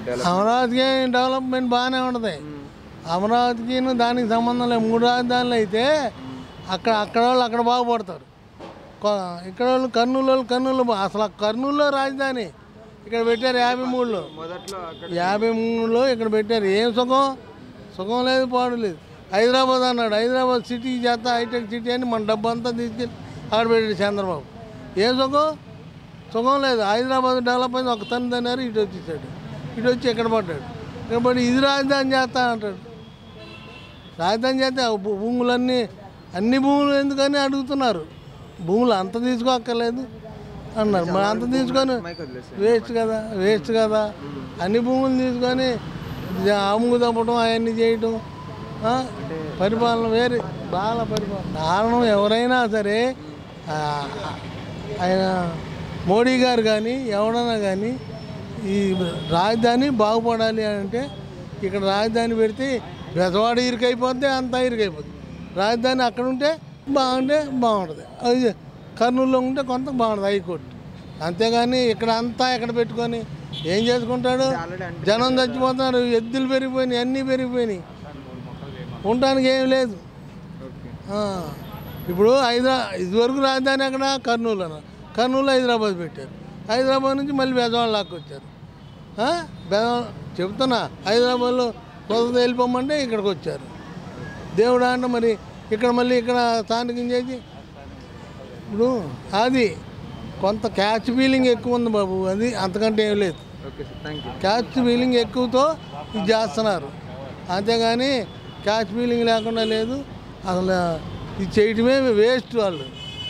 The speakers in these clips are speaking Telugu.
అమరావతికి డెవలప్మెంట్ బాగానే ఉంటుంది అమరావతికి దానికి సంబంధం లేదు మూడు రాజధానులు అయితే అక్కడ అక్కడ వాళ్ళు అక్కడ బాగుపడతారు కొ- ఇక్కడ వాళ్ళు కర్నూలు వాళ్ళు కర్నూలు బా- అసలు ఆ కర్నూలులో రాజధాని ఇక్కడ పెట్టారు యాభై మూడులో మొదట్లో అక్కడ యాభై మూడులో ఇక్కడ పెట్టారు ఏం సుఖం సుఖం లేదు పాడు లేదు హైదరాబాద్ అన్నాడు హైదరాబాద్ సిటీ చేత హైటెక్ సిటీ అని మన డబ్బు అంతా తీసుకెళ్ళి అక్కడ పెట్టాడు చంద్రబాబు ఏం సుఖం సుఖం లేదు హైదరాబాద్ డెవలప్ అయింది ఒక తను తన్నారు ఇటు వచ్చేసాడు ఇటు వచ్చి ఎక్కడ పడ్డాడు ఇక్కడ పడి ఇది రాజధాని చేస్తా అంటాడు రాజధాని చేస్తే ఆ భూ- భూములన్నీ అన్ని భూములు ఎందుకని అడుగుతున్నారు భూములు అంత తీసుకోక్కర్లేదు అన్నారు మరి అంత తీసుకొని మైక్ వదిలేసి వేస్ట్ కదా వేస్ట్ కదా అన్ని భూములు తీసుకొని అమ్ముకు తప్పడం అవన్నీ చేయటం ఆ? పరిపాలన వేరే బాగా పరిపాలన కారణం ఎవరైనా సరే ఆ, ఆయన మోడీ గారు కానీ ఎవడన్నా కానీ ఈ రాజధాని బాగుపడాలి అంటే ఇక్కడ రాజధాని పెడితే బెజవాడ ఇరుకైపోద్ది అంతా ఇరుకైపోద్ది రాజధాని అక్కడ ఉంటే బాగుంటే బాగుంటుంది అది కర్నూలులో ఉంటే కొంత బాగుంటుంది హైకోర్టు అంతేగాని ఇక్కడ అంతా ఎక్కడ పెట్టుకొని ఏం చేసుకుంటాడు ఆల్రెడీ అంటే జనం చచ్చిపోతున్నారు ఎద్దులు పెరిగిపోయినాయి అన్నీ పెరిగిపోయినాయి ఉండడానికి ఏం లేదు ఓకే ఆ, ఇప్పుడు హైదరా ఇదివరకు రాజధాని అక్కడ కర్నూలు అన్న కర్నూలు హైదరాబాద్ పెట్టారు హైదరాబాద్ నుంచి మళ్ళీ బెజవాడ లాక్కొచ్చారు ఆ? బెజవాడ చెప్తున్నా హైదరాబాద్లో కొత్త వెళ్ళిపోమంటే ఇక్కడికి వచ్చారు దేవుడా అంటే మరి ఇక్కడ మళ్ళీ ఇక్కడ స్థానికం చేసి ఇప్పుడు అది కొంత క్యాచ్ ఫీలింగ్ ఎక్కువ ఉంది బాబు అది అంతకంటే ఏం లేదు okay sir thank you catch feeling ఎక్కువతో ఇది చేస్తున్నారు అంతేగాని క్యాచ్ ఫీలింగ్ లేకుండా లేదు అసలు ఇది చేయటమే వేస్ట్ వాళ్ళు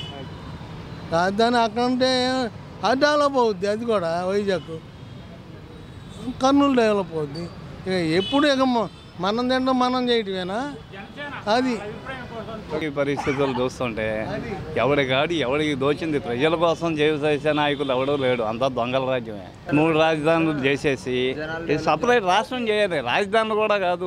రాజధాని అక్కడ ఉంటే అది డెవలప్ అవుద్ది అది కూడా వైజాగ్ కర్నూలు డెవలప్ అవుద్ది ఇక ఎప్పుడు ఇక మ- మనం తినడం మనం చేయటమేనా అది ఈ పరిస్థితులు చూస్తుంటే ఎవడి గాడి ఎవడికి దోచింది ప్రజల కోసం చేసే నాయకులు ఎవడూ లేడు అంతా దొంగల రాజ్యమే మూడు రాజధానులు చేసేసి ఇది సపరేట్ రాష్ట్రం చేయాలి రాజధానులు కూడా కాదు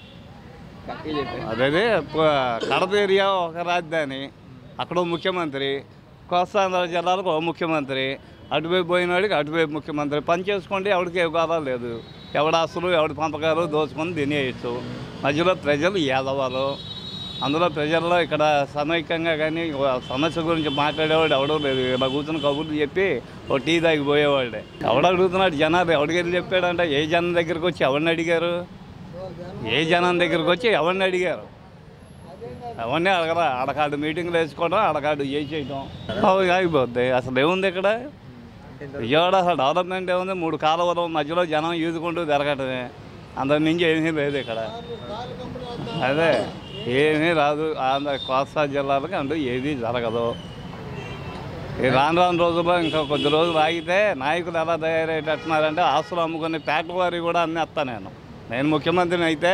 అదే ప- కడప ఏరియా ఒక రాజధాని అక్కడ ఓ ముఖ్యమంత్రి కోస్తాంధ్ర జిల్లాలకు ఒక ముఖ్యమంత్రి అటువైపు పోయినవాడికి అటువైపు ముఖ్యమంత్రి పని చేసుకోండి ఎవరికి ఏ గోదా లేదు ఎవడ ఆస్తులు ఎవడి పంపకాలు దోచుకొని తినేయచ్చు మధ్యలో ప్రజలు ఏదవారు అందులో ప్రజల్లో ఇక్కడ సమైక్యంగా కానీ సమస్య గురించి మాట్లాడేవాడు ఎవడో లేదు ఇలా కూర్చుని కబుర్లు చెప్పి ఓ టీ తాగి పోయేవాడే ఎవడు అడుగుతున్నాడు జనాలు ఎవడికి వెళ్ళి చెప్పాడంటే ఏ జనం దగ్గరికి వచ్చి ఎవరిని అడిగారు ఏ జనం దగ్గరికి వచ్చి ఎవరిని అడిగారు అవన్నీ అడగరా ఆడకాడు మీటింగ్లు వేసుకోవడం ఆడకాడు చేసేయడం అవి ఆగిపోద్ది అసలు ఏముంది ఇక్కడ విజయవాడ అసలు డెవలప్మెంట్ ఏముంది మూడు కాలువలు మధ్యలో జనం ఈదుకుంటూ తిరగటమే అంతకు మించి ఏమీ లేదు ఇక్కడ అదే ఏమీ రాదు ఆంధ్ర కోస్తా జిల్లాలకు అంటూ ఏది జరగదు ఈ రాను రాను రోజుల్లో ఇంకా కొద్ది రోజులు ఆగితే నాయకులు ఎలా తయారయ్యేటట్టున్నారంటే ఆస్తులు అమ్ముకుని ఫ్యాక్టరీ వారి కూడా అమ్మేస్తా నేను నేను ముఖ్యమంత్రిని అయితే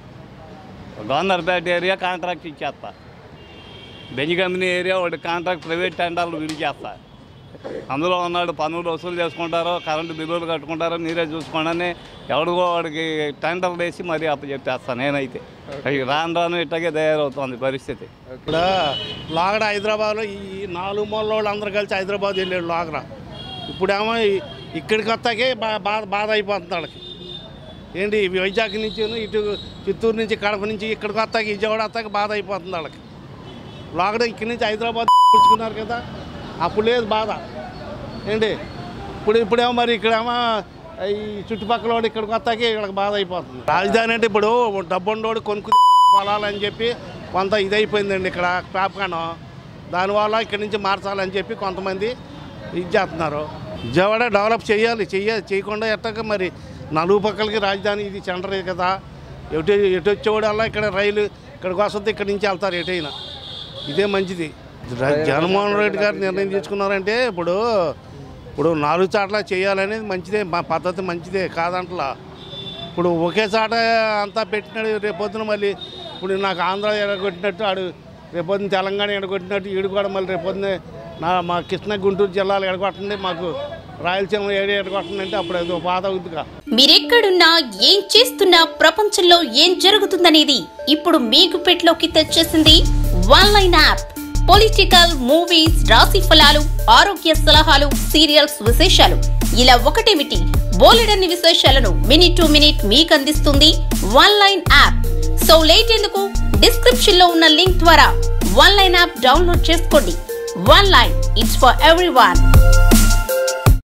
గవర్నర్పేట ఏరియా కాంట్రాక్ట్ ఇచ్చేస్తా బెంజ్ కంపెనీ ఏరియా ఒకటి కాంట్రాక్ట్ ప్రైవేట్ టెండర్లు విడిచేస్తా అందులో ఉన్నాడు పన్నులు వసూలు చేసుకుంటారో కరెంటు బిల్లులు కట్టుకుంటారో మీరే చూసుకోండి అని ఎవడికో వాడికి టెండర్లు వేసి మరీ అప్పచెప్పేస్తాను నేనైతే ఇక రాను రాను ఇట్టగే తయారవుతుంది పరిస్థితి ఇక్కడ లాగడ హైదరాబాద్లో ఈ నాలుగు మూల వాళ్ళు అందరూ కలిసి హైదరాబాద్ వెళ్ళాడు లాగడ ఇప్పుడేమో ఈ- ఇక్కడికి వస్తాకే బా బాధ బాధ అయిపోతుంది వాళ్ళకి ఏంటి ఈ వైజాగ్ నుంచి ఇటు చిత్తూరు నుంచి కడప నుంచి ఇక్కడికి వస్తాక విజయవాడ వస్తాక బాధ అయిపోతుంది వాళ్ళకి లాగడ ఇక్కడి నుంచి హైదరాబాద్ పుచ్చుకున్నారు కదా అప్పుడు లేదు బాధ ఏంటి ఇప్పుడు ఇప్పుడేమో మరి ఇక్కడేమో ఈ చుట్టుపక్కల వాడు ఇక్కడికి వస్తాకే ఇక్కడికి బాధ అయిపోతుంది రాజధాని అంటే ఇప్పుడు డబ్బుండోడు కొనుక్కు పొలాలని చెప్పి కొంత ఇదైపోయిందండి ఇక్కడ పాపకానం దానివల్ల ఇక్కడి నుంచి మార్చాలని చెప్పి కొంతమంది ఇది చేస్తున్నారు విజయవాడ డెవలప్ చేయాలి చెయ్య చేయకుండా ఎట్టక మరి నలుగు పక్కలకి రాజధాని ఇది సెంటర్ ఇది కదా ఎటు ఎటు వచ్చేవాడల్లా ఇక్కడ రైలు ఇక్కడికి వస్తుంది ఇక్కడి నుంచి వెళ్తారు ఎటైనా ఇదే మంచిది ర- జగన్మోహన్ రెడ్డి గారు నిర్ణయం తీసుకున్నారంటే ఇప్పుడు ఇప్పుడు నాలుగు చాట్ల చేయాలనేది మంచిదే మా పద్ధతి మంచిదే కాదంటలా ఇప్పుడు ఒకే చాట అంతా పెట్టినాడు రేపొద్దున మళ్ళీ ఇప్పుడు నాకు ఆంధ్ర ఎడగొట్టినట్టు ఆడు రేపొద్దున తెలంగాణ ఎడగొట్టినట్టు ఈడు కూడా మళ్ళీ రేపొద్దున నా మా కృష్ణ గుంటూరు జిల్లాలు ఎడగొట్టండి మాకు రాయలసీమ ఏరియా ఎడగొట్టండి అంటే అప్పుడు ఏదో బాధ అవుతుందిగా మీరెక్కడున్నా ఏం చేస్తున్నా ప్రపంచంలో ఏం జరుగుతుందనేది ఇప్పుడు మీకు పెట్లోకి తెచ్చేసింది one line app political movies రాశి ఫలాలు ఆరోగ్య సలహాలు సీరియల్స్ విశేషాలు ఇలా ఒకటేమిటి బోలెడన్ని విశేషాలను మినిట్ టు మినిట్ మీకు అందిస్తుంది one line app so late ఎందుకు డిస్క్రిప్షన్ లో ఉన్న లింక్ ద్వారా వన్ లైన్ యాప్ డౌన్లోడ్ చేసుకోండి one line it's for every